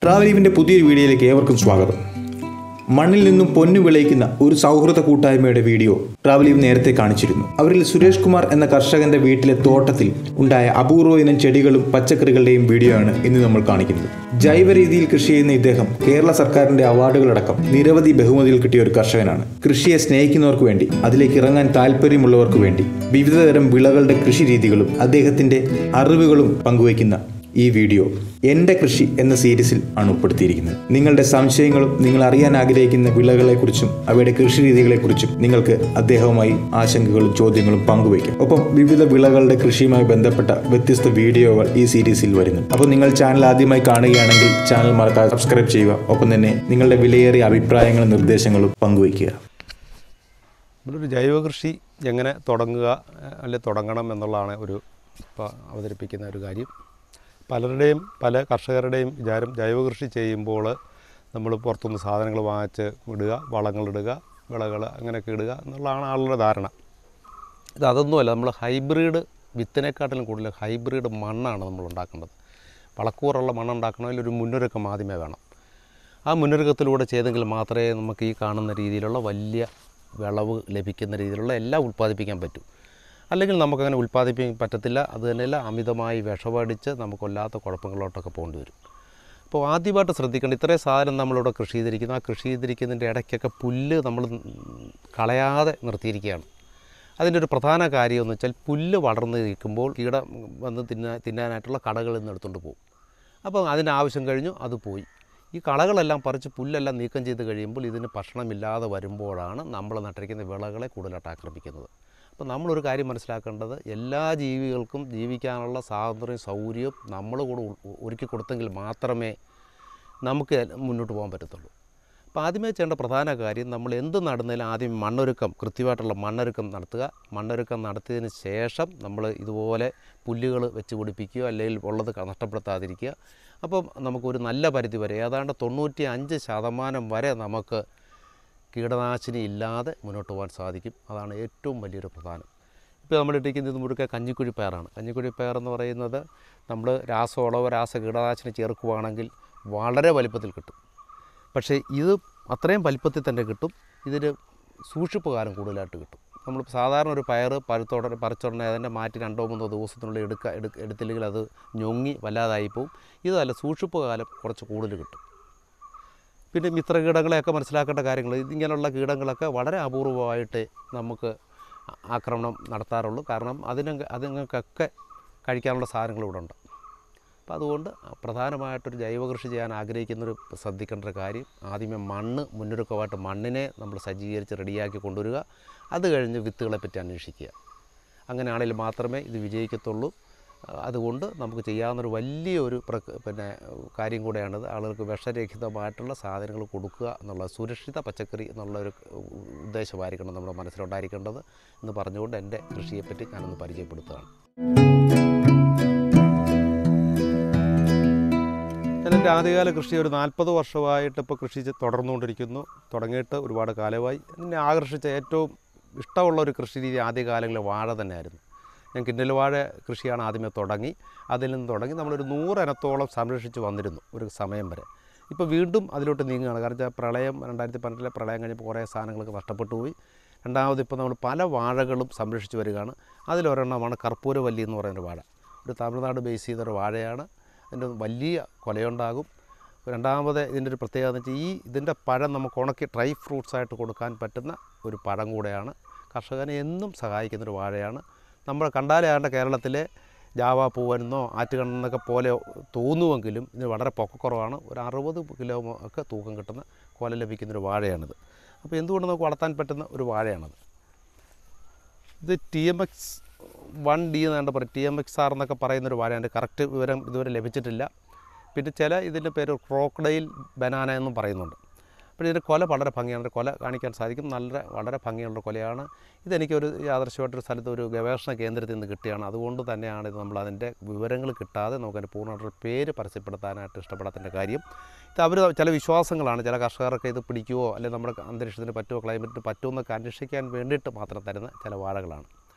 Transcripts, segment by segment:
ട്രാവലീവിൻ്റെ പുതിയൊരു വീഡിയോയിലേക്ക് ഏവർക്കും സ്വാഗതം മണ്ണിൽ നിന്നും പൊന്നു വിളയിക്കുന്ന ഒരു സൗഹൃദ കൂട്ടായ്മയുടെ വീഡിയോ ട്രാവലീവ് നേരത്തെ കാണിച്ചിരുന്നു അവരിൽ സുരേഷ് കുമാർ എന്ന കർഷകന്റെ വീട്ടിലെ തോട്ടത്തിൽ ഉണ്ടായ അപൂർവ ഇനം ചെടികളും പച്ചക്കറികളുടെയും വീഡിയോ ആണ് ഇന്ന് നമ്മൾ കാണിക്കുന്നത് ജൈവ രീതിയിൽ കൃഷി ചെയ്യുന്ന ഇദ്ദേഹം കേരള സർക്കാരിന്റെ അവാർഡുകളടക്കം നിരവധി ബഹുമതികൾ കിട്ടിയ ഒരു കർഷകനാണ് കൃഷിയെ സ്നേഹിക്കുന്നവർക്ക് വേണ്ടി അതിലേക്ക് ഇറങ്ങാൻ താല്പര്യമുള്ളവർക്ക് വേണ്ടി വിവിധതരം വിളകളുടെ കൃഷി രീതികളും അദ്ദേഹത്തിന്റെ അറിവുകളും പങ്കുവയ്ക്കുന്ന ഈ വീഡിയോ എൻ്റെ കൃഷി എന്ന സീരീസിൽ ആണ് ഉൾപ്പെടുത്തിയിരിക്കുന്നത് നിങ്ങളുടെ സംശയങ്ങളും നിങ്ങൾ അറിയാൻ ആഗ്രഹിക്കുന്ന വിളകളെക്കുറിച്ചും അവയുടെ കൃഷി രീതികളെക്കുറിച്ചും നിങ്ങൾക്ക് അദ്ദേഹവുമായി ആശങ്കകളും ചോദ്യങ്ങളും പങ്കുവയ്ക്കാം ഒപ്പം വിവിധ വിളകളുടെ കൃഷിയുമായി ബന്ധപ്പെട്ട വ്യത്യസ്ത വീഡിയോകൾ ഈ സീരീസിൽ വരുന്നു അപ്പോൾ നിങ്ങൾ ചാനൽ ആദ്യമായി കാണുകയാണെങ്കിൽ ചാനൽ മറക്കാതെ സബ്സ്ക്രൈബ് ചെയ്യുക ഒപ്പം തന്നെ നിങ്ങളുടെ വിലയേറിയ അഭിപ്രായങ്ങളും നിർദ്ദേശങ്ങളും പങ്കുവയ്ക്കുക ഇവിടെ ഒരു ജൈവ കൃഷി എങ്ങനെ തുടങ്ങുക ഏഹ്, അല്ലെ തുടങ്ങണം എന്നുള്ളതാണ് ഒരു ഇപ്പോൾ അവതരിപ്പിക്കുന്ന ഒരു കാര്യം പലരുടെയും പല കർഷകരുടെയും വിചാരം ജൈവ കൃഷി ചെയ്യുമ്പോൾ നമ്മൾ പുറത്തുനിന്ന് സാധനങ്ങൾ വാങ്ങിച്ച് ഇടുക വളങ്ങളിടുക വിളകൾ അങ്ങനെയൊക്കെ ഇടുക എന്നുള്ളതാണ് ആളുടെ ധാരണ ഇത് അതൊന്നുമല്ല നമ്മൾ ഹൈബ്രിഡ് വിത്തിനെക്കാട്ടിലും കൂടുതൽ ഹൈബ്രിഡ് മണ്ണാണ് നമ്മൾ ഉണ്ടാക്കേണ്ടത് വളക്കൂറുള്ള മണ്ണുണ്ടാക്കണമെങ്കിൽ ഒരു മുന്നൊരുക്കം ആദ്യമേ വേണം ആ മുന്നൊരുക്കത്തിലൂടെ ചെയ്തെങ്കിൽ മാത്രമേ നമുക്ക് ഈ കാണുന്ന രീതിയിലുള്ള വലിയ വിളവ് ലഭിക്കുന്ന രീതിയിലുള്ള എല്ലാം ഉൽപ്പാദിപ്പിക്കാൻ പറ്റൂ അല്ലെങ്കിൽ നമുക്കങ്ങനെ ഉൽപ്പാദിപ്പിക്കാൻ പറ്റത്തില്ല അത് തന്നെയല്ല അമിതമായി വിഷമടിച്ച് നമുക്കൊല്ലാത്ത കുഴപ്പങ്ങളിലോട്ടൊക്കെ പോകേണ്ടി വരും അപ്പോൾ ആദ്യമായിട്ട് ശ്രദ്ധിക്കേണ്ട ഇത്രയും സാധനം നമ്മളിവിടെ കൃഷി ചെയ്തിരിക്കുന്നു ആ കൃഷി ചെയ്തിരിക്കുന്നതിൻ്റെ ഇടയ്ക്കൊക്കെ പുല്ല് നമ്മൾ കളയാതെ നിർത്തിയിരിക്കുകയാണ് അതിൻ്റെ ഒരു പ്രധാന കാര്യം എന്ന് വെച്ചാൽ പുല്ല് വളർന്ന് നിൽക്കുമ്പോൾ കീട വന്ന് തിന്നാൻ തിന്നാനായിട്ടുള്ള കടകളിൽ നിന്ന് എടുത്തുകൊണ്ട് പോകും അപ്പോൾ അതിൻ്റെ ആവശ്യം കഴിഞ്ഞു അത് പോയി ഈ കളകളെല്ലാം പറിച്ച് പുല്ലെല്ലാം നീക്കം ചെയ്ത് കഴിയുമ്പോൾ ഇതിന് ഭക്ഷണമില്ലാതെ വരുമ്പോഴാണ് നമ്മൾ നട്ടിരിക്കുന്ന വിളകളെ കൂടുതലായിട്ട് ആക്രമിക്കുന്നത് അപ്പോൾ നമ്മളൊരു കാര്യം മനസ്സിലാക്കേണ്ടത് എല്ലാ ജീവികൾക്കും ജീവിക്കാനുള്ള സ്വാതന്ത്ര്യവും സൗകര്യവും നമ്മൾ കൂടെ ഉ- ഒരുക്കി കൊടുത്തെങ്കിൽ മാത്രമേ നമുക്ക് മുന്നോട്ട് പോകാൻ പറ്റത്തുള്ളൂ അപ്പോൾ ആദ്യമേ ചെയ്യേണ്ട പ്രധാന കാര്യം നമ്മൾ എന്ത് നടുന്നതിലും ആദ്യം മണ്ണൊരുക്കം കൃത്യമായിട്ടുള്ള മണ്ണൊരുക്കം നടത്തുക മണ്ണൊരുക്കം നടത്തിയതിന് ശേഷം നമ്മൾ ഇതുപോലെ പുല്ലുകൾ വെച്ച് പിടിപ്പിക്കുകയോ അല്ലെങ്കിൽ ഉള്ളത് ക- നഷ്ടപ്പെടുത്താതിരിക്കുക അപ്പം നമുക്കൊരു നല്ല പരിധി വരെ ഏതാണ്ട് തൊണ്ണൂറ്റി അഞ്ച് ശതമാനം വരെ നമുക്ക് കീടനാശിനി ഇല്ലാതെ മുന്നോട്ട് പോകാൻ സാധിക്കും അതാണ് ഏറ്റവും വലിയൊരു പ്രധാനം ഇപ്പോൾ നമ്മൾ ഇട്ടിരിക്കുന്നത് മുഴുക്കെ കഞ്ഞിക്കുഴി പയറാണ് കഞ്ഞിക്കുഴി പയർ എന്ന് പറയുന്നത് നമ്മൾ രാസവളവോ രാസ കീടനാശിനി ചേർക്കുകയാണെങ്കിൽ വളരെ വലിപ്പത്തിൽ കിട്ടും പക്ഷേ ഇത് അത്രയും വലിപ്പത്തിൽ തന്നെ കിട്ടും ഇതിന് സൂക്ഷിപ്പ് കാലം കൂടുതലായിട്ട് കിട്ടും നമ്മൾ സാധാരണ ഒരു പയർ പരുത്തോടെ പറിച്ചുടനെ അതിൻ്റെ മാറ്റി രണ്ടോ മൂന്നോ ദിവസത്തിനുള്ളിൽ എടുക്കുക എടു എടുത്തില്ലെങ്കിൽ അത് ഞൊങ്ങി വല്ലാതായി പോവും ഇതല്ല സൂക്ഷിപ്പ് കാലം കുറച്ച് കൂടുതൽ കിട്ടും പിന്നെ മിത്ര കീടങ്ങളെയൊക്കെ മനസ്സിലാക്കേണ്ട കാര്യങ്ങൾ ഇതിങ്ങനെയുള്ള കീടങ്ങളൊക്കെ വളരെ അപൂർവമായിട്ട് നമുക്ക് ആ- ആക്രമണം നടത്താറുള്ളൂ കാരണം അതിന് അതുങ്ങൾക്കൊക്കെ കഴിക്കാനുള്ള സാധനങ്ങൾ ഇവിടെ ഉണ്ട് അപ്പോൾ അതുകൊണ്ട് പ്രധാനമായിട്ടൊരു ജൈവ കൃഷി ചെയ്യാൻ ആഗ്രഹിക്കുന്നൊരു ശ്രദ്ധിക്കേണ്ട ഒരു കാര്യം ആദ്യമേ മണ്ണ് മുന്നൊരുക്കമായിട്ട് മണ്ണിനെ നമ്മൾ സജ്ജീകരിച്ച് റെഡിയാക്കി കൊണ്ടുവരിക അത് കഴിഞ്ഞ് വിത്തുകളെ പറ്റി അന്വേഷിക്കുക അങ്ങനെയാണെങ്കിൽ മാത്രമേ ഇത് വിജയിക്കത്തുള്ളൂ അഹ് അതുകൊണ്ട് നമുക്ക് ചെയ്യാവുന്നൊരു വലിയൊരു പ്രക പിന്നെ കാര്യം കൂടെയാണിത് ആളുകൾക്ക് വിഷരഹിതമായിട്ടുള്ള സാധനങ്ങൾ കൊടുക്കുക എന്നുള്ള സുരക്ഷിത പച്ചക്കറി എന്നുള്ള ഒരു ഉദ്ദേശമായിരിക്കണം നമ്മുടെ മനസ്സിലുണ്ടായിരിക്കേണ്ടത് എന്ന് പറഞ്ഞുകൊണ്ട് എൻ്റെ കൃഷിയെപ്പറ്റി ഞാനൊന്ന് പരിചയപ്പെടുത്തുകയാണ് ഞാൻ എൻ്റെ ആദ്യകാല കൃഷി ഒരു നാൽപ്പത് വർഷമായിട്ട് ഇപ്പോൾ കൃഷി ചെ- തുടർന്നുകൊണ്ടിരിക്കുന്നു തുടങ്ങിയിട്ട് ഒരുപാട് കാലമായി എന്നെ ആകർഷിച്ച ഏറ്റവും ഇഷ്ടമുള്ള ഒരു കൃഷി രീതി ആദ്യകാലങ്ങളിൽ വാഴ തന്നെയായിരുന്നു ഞാൻ കിന്നൽ വാഴ കൃഷിയാണ് ആദ്യമേ തുടങ്ങി അതിൽ നിന്ന് തുടങ്ങി നമ്മളൊരു നൂറിനത്തോളം സംരക്ഷിച്ച് വന്നിരുന്നു ഒരു സമയം വരെ ഇപ്പോൾ വീണ്ടും അതിലോട്ട് നീങ്ങുകയാണ് കാരണം വെച്ചാൽ പ്രളയം രണ്ടായിരത്തി പന്ത്രണ്ടിലെ പ്രളയം കഴിഞ്ഞപ്പോൾ കുറേ സാധനങ്ങളൊക്കെ നഷ്ടപ്പെട്ടു പോയി രണ്ടാമത് ഇപ്പോൾ നമ്മൾ പല വാഴകളും സംരക്ഷിച്ച് വരികയാണ് അതിലൊരെണ്ണമാണ് കർപ്പൂരവല്ലി എന്ന് പറയുന്ന വാഴ ഒരു തമിഴ്നാട് ബേസ് ചെയ്തൊരു വാഴയാണ് അതിൻ്റെ വലിയ കൊലയുണ്ടാകും രണ്ടാമത് ഇതിൻ്റെ ഒരു പ്രത്യേകത എന്ന് വെച്ചാൽ ഈ ഇതിൻ്റെ പഴം നമുക്ക് ഉണക്കി ഡ്രൈ ഫ്രൂട്ട്സ് ആയിട്ട് കൊടുക്കാൻ പറ്റുന്ന ഒരു പഴം കൂടെയാണ് കർഷകനെ എന്നും സഹായിക്കുന്ന ഒരു വാഴയാണ് നമ്മൾ കണ്ടാലേണ്ട കേരളത്തിലെ ജാവ പൂവനെന്നോ ആറ്റുകണ്ണെന്നൊക്കെ പോലെ തോന്നുമെങ്കിലും ഇതിന് വളരെ പൊക്കക്കുറവാണ് ഒരു അറുപത് കിലോ ഒക്കെ തൂക്കം കിട്ടുന്ന കൊല ലഭിക്കുന്നൊരു വാഴയാണിത് അപ്പോൾ എന്തുകൊണ്ട് നമുക്ക് വളർത്താൻ പറ്റുന്ന ഒരു വാഴയാണത് ഇത് T M X one D എന്നാണ് പറയും ടി എം എക്സ് ആർ എന്നൊക്കെ പറയുന്നൊരു വാഴയാണ് കറക്റ്റ് വിവരം ഇതുവരെ ലഭിച്ചിട്ടില്ല പിന്നെ ചില ഇതിൻ്റെ പേര് ക്രോക്കഡൈൽ ബനാന എന്നും പറയുന്നുണ്ട് അപ്പോൾ ഇതിൻ്റെ കൊല വളരെ ഭംഗിയാണ് ഇതിൻ്റെ കൊല കാണിക്കാൻ സാധിക്കും നല്ല വളരെ ഭംഗിയുള്ള കൊലയാണ് ഇതെനിക്കൊരു യാദർശ്യമായിട്ടൊരു സ്ഥലത്ത് ഒരു ഗവേഷണ കേന്ദ്രത്തിൽ നിന്ന് കിട്ടിയാണ് അതുകൊണ്ട് തന്നെയാണ് ഇത് നമ്മൾ അതിൻ്റെ വിവരങ്ങൾ കിട്ടാതെ നമുക്ക് അതിൻ്റെ പൂർണ്ണമായിട്ടൊരു പേര് പരസ്യപ്പെടുത്താനായിട്ട് ഇഷ്ടപ്പെടാത്തതിൻ്റെ കാര്യം ഇത് അവർ ചില വിശ്വാസങ്ങളാണ് ചില കർഷകർക്ക് ഇത് പിടിക്കുമോ അല്ലെങ്കിൽ നമ്മുടെ അന്തരീക്ഷത്തിന് പറ്റുമോ ക്ലൈമറ്റിന് പറ്റുമോ എന്നൊക്കെ അന്വേഷിക്കാൻ വേണ്ടിയിട്ട് മാത്രം തരുന്ന ചില വാഴകളാണ്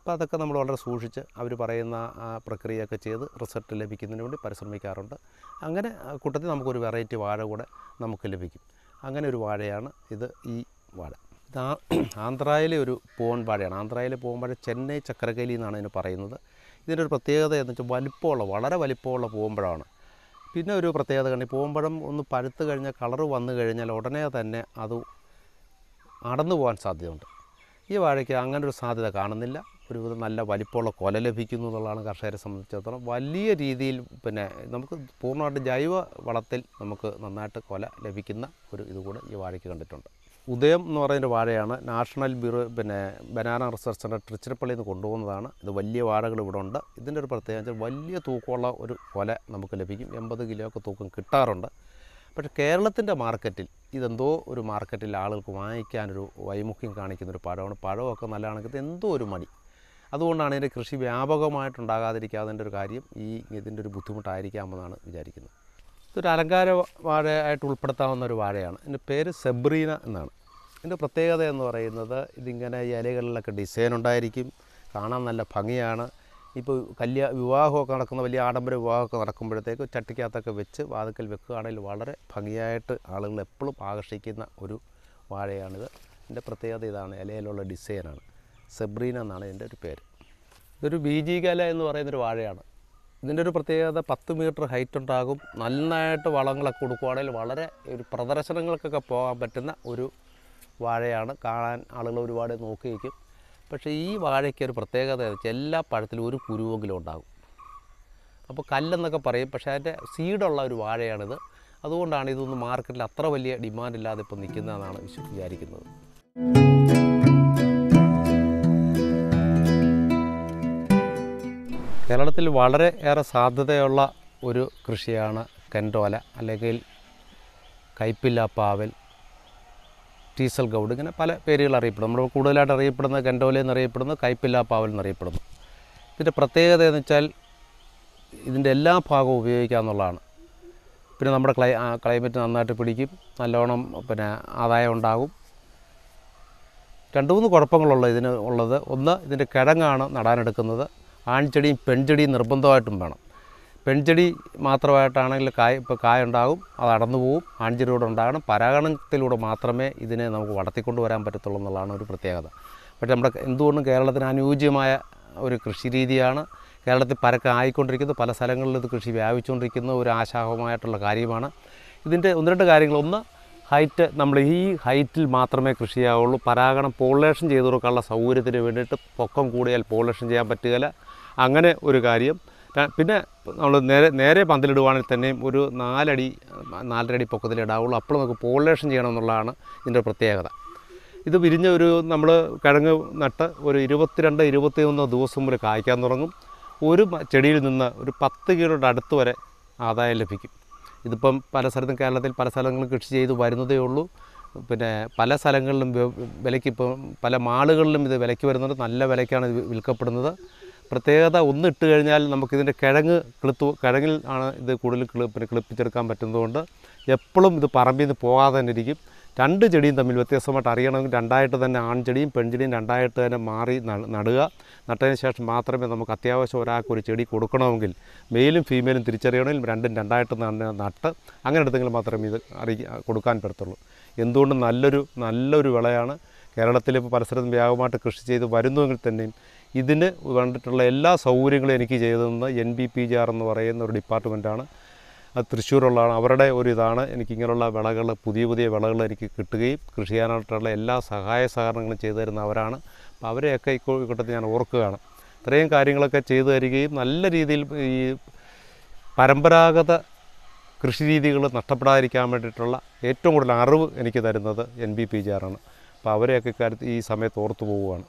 അപ്പോൾ അതൊക്കെ നമ്മൾ വളരെ സൂക്ഷിച്ച് അവർ പറയുന്ന ആ പ്രക്രിയയൊക്കെ ചെയ്ത് റിസൾട്ട് ലഭിക്കുന്നതിന് വേണ്ടി പരിശ്രമിക്കാറുണ്ട് അങ്ങനെ ആ കൂട്ടത്തിൽ നമുക്കൊരു വെറൈറ്റി വാഴ കൂടെ നമുക്ക് ലഭിക്കും അങ്ങനെ ഒരു വാഴയാണ് ഇത് ഈ വാഴ ഇത് ആ ആന്ധ്രയിലെ ഒരു പൂവൻ വാഴയാണ് ആന്ധ്രയിലെ പൂവൻ വാഴ ചെന്നൈ ചക്രകലി എന്നാണ് ഇതിന് പറയുന്നത് ഇതിൻ്റെ ഒരു പ്രത്യേകത എന്ന് വെച്ചാൽ വലിപ്പമുള്ള വളരെ വലിപ്പമുള്ള പൂവമ്പഴമാണ് പിന്നെ ഒരു പ്രത്യേകത കണ്ടി പൂവമ്പഴം ഒന്ന് പഴുത്ത് കഴിഞ്ഞാൽ കളറ് വന്നു കഴിഞ്ഞാൽ ഉടനെ തന്നെ അത് അടന്നു പോകാൻ സാധ്യതയുണ്ട് ഈ വാഴയ്ക്ക് അങ്ങനെ ഒരു സാധ്യത കാണുന്നില്ല ഒരു വിധം നല്ല വലിപ്പമുള്ള കൊല ലഭിക്കുന്നു എന്നുള്ളതാണ് കർഷകരെ സംബന്ധിച്ചിടത്തോളം വലിയ രീതിയിൽ പിന്നെ നമുക്ക് പൂർണ്ണമായിട്ട് ജൈവ വളത്തിൽ നമുക്ക് നന്നായിട്ട് കൊല ലഭിക്കുന്ന ഒരു ഇതുകൂടെ ഈ വാഴയ്ക്ക് കണ്ടിട്ടുണ്ട് ഉദയം എന്ന് പറയുന്ന വാഴയാണ് നാഷണൽ ബ്യൂറോ പിന്നെ ബനാന റിസർച്ച് സെൻറ്റർ ട്രിച്ചിറപ്പള്ളിയിൽ നിന്ന് കൊണ്ടുപോകുന്നതാണ് ഇത് വലിയ വാഴകൾ ഇവിടെ ഉണ്ട് ഇതിൻ്റെ ഒരു പ്രത്യേകത വെച്ചാൽ വലിയ തൂക്കമുള്ള ഒരു കൊല നമുക്ക് ലഭിക്കും എൺപത് കിലോ ഒക്കെ തൂക്കം കിട്ടാറുണ്ട് പക്ഷേ കേരളത്തിൻ്റെ മാർക്കറ്റിൽ ഇതെന്തോ ഒരു മാർക്കറ്റിൽ ആളുകൾക്ക് വാങ്ങിക്കാനൊരു വൈമുഖ്യം കാണിക്കുന്ന ഒരു പഴമാണ് പഴമൊക്കെ നല്ലതാണെങ്കിൽ ഇത് എന്തോ ഒരു മടി അതുകൊണ്ടാണ് ഇതിൻ്റെ കൃഷി വ്യാപകമായിട്ടുണ്ടാകാതിരിക്കാതിൻ്റെ ഒരു കാര്യം ഈ ഇതിൻ്റെ ഒരു ബുദ്ധിമുട്ടായിരിക്കാമെന്നാണ് വിചാരിക്കുന്നത് ഇതൊരു അലങ്കാര വാഴയായിട്ട് ഉൾപ്പെടുത്താവുന്ന ഒരു വാഴയാണ് ഇതിൻ്റെ പേര് സെബ്രീന എന്നാണ് ഇതിൻ്റെ പ്രത്യേകത എന്ന് പറയുന്നത് ഇതിങ്ങനെ ഈ ഇലകളിലൊക്കെ ഡിസൈൻ ഉണ്ടായിരിക്കും കാണാൻ നല്ല ഭംഗിയാണ് ഇപ്പോൾ കല്യാ വിവാഹമൊക്കെ നടക്കുന്ന വലിയ ആഡംബര വിവാഹമൊക്കെ നടക്കുമ്പോഴത്തേക്ക് ചട്ടിക്കകത്തൊക്കെ വെച്ച് വാതുക്കൽ വെക്കുകയാണെങ്കിൽ വളരെ ഭംഗിയായിട്ട് ആളുകൾ എപ്പോഴും ആകർഷിക്കുന്ന ഒരു വാഴയാണിത് ഇതിൻ്റെ പ്രത്യേകത ഇതാണ് ഇലയിലുള്ള ഡിസൈനാണ് സെബ്രീന എന്നാണ് ഇതിൻ്റെ ഒരു പേര് ഇതൊരു ബീജികല എന്ന് പറയുന്നൊരു വാഴയാണ് ഇതിൻ്റെ ഒരു പ്രത്യേകത പത്ത് മീറ്റർ ഹൈറ്റ് ഉണ്ടാകും നന്നായിട്ട് വളങ്ങളൊക്കെ കൊടുക്കുകയാണെങ്കിൽ വളരെ ഒരു പ്രദർശനങ്ങൾക്കൊക്കെ പോകാൻ പറ്റുന്ന ഒരു വാഴയാണ് കാണാൻ ആളുകൾ ഒരുപാട് നോക്കി വയ്ക്കും പക്ഷേ ഈ വാഴയ്ക്ക് ഒരു പ്രത്യേകത എന്ന് വെച്ചാൽ എല്ലാ പഴത്തിലും ഒരു കുരുവെങ്കിലും ഉണ്ടാകും അപ്പോൾ കല്ലെന്നൊക്കെ പറയും പക്ഷേ അതിൻ്റെ സീഡുള്ള ഒരു വാഴയാണിത് അതുകൊണ്ടാണ് ഇതൊന്നും മാർക്കറ്റിൽ അത്ര വലിയ ഡിമാൻഡ് ഇല്ലാതെ ഇപ്പോൾ നിൽക്കുന്നതെന്നാണ് വിശ്വ വിചാരിക്കുന്നത് കേരളത്തിൽ വളരെ ഏറെ സാധ്യതയുള്ള ഒരു കൃഷിയാണ് കെൻറ്റോല അല്ലെങ്കിൽ കൈപ്പില്ല പാവൽ ടീസൽ ഗൗഡ് ഇങ്ങനെ പല പേരുകൾ അറിയപ്പെടുന്നു നമ്മൾ കൂടുതലായിട്ട് അറിയപ്പെടുന്നത് കെൻറ്റോല എന്നറിയപ്പെടുന്നു കൈപ്പില്ല പാവൽ എന്നറിയപ്പെടുന്നു ഇതിൻ്റെ പ്രത്യേകത എന്ന് വെച്ചാൽ ഇതിൻ്റെ എല്ലാ ഭാഗവും ഉപയോഗിക്കാമെന്നുള്ളതാണ് പിന്നെ നമ്മുടെ ക്ലൈ ആ, ക്ലൈമറ്റ് നന്നായിട്ട് പിടിക്കും നല്ലോണം പിന്നെ ആദായം ഉണ്ടാകും രണ്ട് മൂന്ന് കുഴപ്പങ്ങളുള്ള ഇതിന് ഉള്ളത് ഒന്ന് ഇതിൻ്റെ കിഴങ്ങാണ് നടാനെടുക്കുന്നത് ആൺചെടിയും പെൺചെടിയും നിർബന്ധമായിട്ടും വേണം പെൺചെടി മാത്രമായിട്ടാണെങ്കിൽ കായ ഇപ്പോൾ കായ ഉണ്ടാകും അത് അടന്നു പോവും ആൺചെടിയോടെ ഉണ്ടാകണം പരാഗണത്തിലൂടെ മാത്രമേ ഇതിനെ നമുക്ക് വളർത്തിക്കൊണ്ട് വരാൻ പറ്റത്തുള്ളൂ എന്നുള്ളതാണ് ഒരു പ്രത്യേകത പക്ഷേ നമ്മുടെ എന്തുകൊണ്ടും കേരളത്തിന് അനുയോജ്യമായ ഒരു കൃഷി രീതിയാണ് കേരളത്തിൽ പരക്കെ ആയിക്കൊണ്ടിരിക്കുന്നത് പല സ്ഥലങ്ങളിലും ഇത് കൃഷി വ്യാപിച്ചുകൊണ്ടിരിക്കുന്ന ഒരു ആശാഹമായിട്ടുള്ള കാര്യമാണ് ഇതിൻ്റെ ഒന്ന് രണ്ട് കാര്യങ്ങൾ ഒന്ന് ഹൈറ്റ് നമ്മൾ ഈ ഹൈറ്റിൽ മാത്രമേ കൃഷി ചെയ്യാവുള്ളൂ പരാഗണം പോളേഷൻ ചെയ്ത് കൊടുക്കാനുള്ള സൗകര്യത്തിന് വേണ്ടിയിട്ട് പൊക്കം കൂടിയാൽ പോളേഷൻ ചെയ്യാൻ പറ്റുകയില്ല അങ്ങനെ ഒരു കാര്യം ര- പിന്നെ നമ്മൾ നേരെ നേരെ പന്തലിടുവാണെങ്കിൽ തന്നെയും ഒരു നാലടി നാലര അടി പൊക്കത്തിലിടാവുള്ളൂ അപ്പോൾ നമുക്ക് പോളേഷൻ ചെയ്യണമെന്നുള്ളതാണ് ഇതിൻ്റെ പ്രത്യേകത ഇത് വിരിഞ്ഞ ഒരു നമ്മൾ കിഴങ്ങ് നട്ട് ഒരു ഇരുപത്തിരണ്ട് ഇരുപത്തിയൊന്ന് ദിവസം മുതൽ കായ്ക്കാൻ തുടങ്ങും ഒരു മ- ചെടിയിൽ നിന്ന് ഒരു പത്ത് കിലോയുടെ അടുത്ത് വരെ ആദായം ലഭിക്കും ഇതിപ്പം പല സ്ഥലത്തും കേരളത്തിൽ പല സ്ഥലങ്ങളും കൃഷി ചെയ്ത് വരുന്നതേ ഉള്ളൂ പിന്നെ പല സ്ഥലങ്ങളിലും വെ- വിലയ്ക്ക് ഇപ്പം പല മാളുകളിലും ഇത് വിലയ്ക്ക് വരുന്നുണ്ട് നല്ല വിലയ്ക്കാണ് ഇത് വിൽക്കപ്പെടുന്നത് പ്രത്യേകത ഒന്ന് ഇട്ട് കഴിഞ്ഞാൽ നമുക്കിതിൻ്റെ കിഴങ്ങ് കിളുത്തു കിഴങ്ങിൽ ആണ് ഇത് കൂടുതൽ കിളി പിന്നെ കിളിപ്പിച്ചെടുക്കാൻ പറ്റുന്നതുകൊണ്ട് എപ്പോഴും ഇത് പറമ്പിൽ നിന്ന് പോകാതെ തന്നെ ഇരിക്കും രണ്ട് ചെടിയും തമ്മിൽ വ്യത്യസ്തമായിട്ട് അറിയണമെങ്കിൽ രണ്ടായിട്ട് തന്നെ ആൺചെടിയും പെൺചെടിയും രണ്ടായിട്ട് തന്നെ മാറി ന- നടുക നട്ടതിന് ശേഷം മാത്രമേ നമുക്ക് അത്യാവശ്യം ഒരാൾക്ക് ഒരു ചെടി കൊടുക്കണമെങ്കിൽ മെയിലും ഫീമെയിലും തിരിച്ചറിയണമെങ്കിൽ രണ്ടും രണ്ടായിട്ട് തന്നെ നട്ട് അങ്ങനെ എടുത്തെങ്കിൽ മാത്രമേ ഇത് അറിയിക്കാൻ കൊടുക്കാൻ പറ്റത്തുള്ളൂ എന്തുകൊണ്ടും നല്ലൊരു നല്ലൊരു വിളയാണ് കേരളത്തിൽ ഇപ്പോൾ പല സ്ഥലത്തും വ്യാപകമായിട്ട് കൃഷി ചെയ്ത് വരുന്നുവെങ്കിൽ തന്നെയും ഇതിന് വേണ്ടിയിട്ടുള്ള എല്ലാ സൗകര്യങ്ങളും എനിക്ക് ചെയ്തതെന്ന് N B P G R എന്ന് പറയുന്ന ഒരു ഡിപ്പാർട്ട്മെൻറ്റാണ് അത് തൃശ്ശൂരുള്ളതാണ് അവരുടെ ഒരു ഇതാണ് എനിക്ക് ഇങ്ങനെയുള്ള വിളകൾ പുതിയ പുതിയ വിളകൾ എനിക്ക് കിട്ടുകയും കൃഷി ചെയ്യാനായിട്ടുള്ള എല്ലാ സഹായ സഹകരണങ്ങളും ചെയ്തു തരുന്ന അവരാണ് അപ്പോൾ അവരെയൊക്കെ ഈ കൂ- കൂട്ടത്തിൽ ഞാൻ ഓർക്കുകയാണ് ഇത്രയും കാര്യങ്ങളൊക്കെ ചെയ്തു തരികയും നല്ല രീതിയിൽ ഈ പരമ്പരാഗത കൃഷി രീതികൾ നഷ്ടപ്പെടാതിരിക്കാൻ വേണ്ടിയിട്ടുള്ള ഏറ്റവും കൂടുതൽ അറിവ് എനിക്ക് തരുന്നത് എൻ ബി പി ജി ആറാണ് അപ്പോൾ അവരെയൊക്കെ ഇക്കാര്യത്തിൽ ഈ സമയത്ത് ഓർത്തു പോവുകയാണ്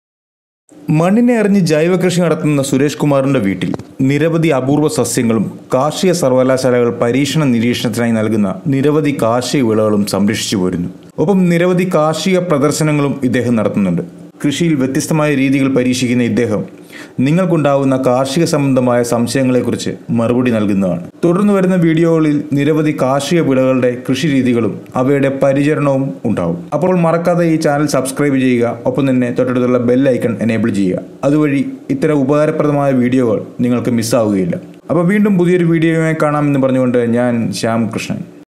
മണ്ണിനെ അറിഞ്ഞ് ജൈവ കൃഷി നടത്തുന്ന സുരേഷ് കുമാറിന്റെ വീട്ടിൽ നിരവധി അപൂർവ സസ്യങ്ങളും കാർഷിക സർവകലാശാലകൾ പരീക്ഷണ നിരീക്ഷണത്തിനായി നൽകുന്ന നിരവധി കാർഷിക വിളകളും സംരക്ഷിച്ചു പോരുന്നു ഒപ്പം നിരവധി കാർഷിക പ്രദർശനങ്ങളും ഇദ്ദേഹം നടത്തുന്നുണ്ട് കൃഷിയിൽ വ്യത്യസ്തമായ രീതികൾ പരീക്ഷിക്കുന്ന ഇദ്ദേഹം നിങ്ങൾക്കുണ്ടാവുന്ന കാർഷിക സംബന്ധമായ സംശയങ്ങളെക്കുറിച്ച് മറുപടി നൽകുന്നതാണ് തുടർന്ന് വരുന്ന വീഡിയോകളിൽ നിരവധി കാർഷിക വിളകളുടെ കൃഷി രീതികളും അവയുടെ പരിചരണവും ഉണ്ടാവും അപ്പോൾ മറക്കാതെ ഈ ചാനൽ സബ്സ്ക്രൈബ് ചെയ്യുക ഒപ്പം തന്നെ തൊട്ടടുത്തുള്ള ബെൽ ഐക്കൺ എനേബിൾ ചെയ്യുക അതുവഴി ഇത്തരം ഉപകാരപ്രദമായ വീഡിയോകൾ നിങ്ങൾക്ക് മിസ്സാവുകയില്ല അപ്പോൾ വീണ്ടും പുതിയൊരു വീഡിയോയുമായി കാണാമെന്ന് പറഞ്ഞുകൊണ്ട് ഞാൻ ശ്യാം കൃഷ്ണൻ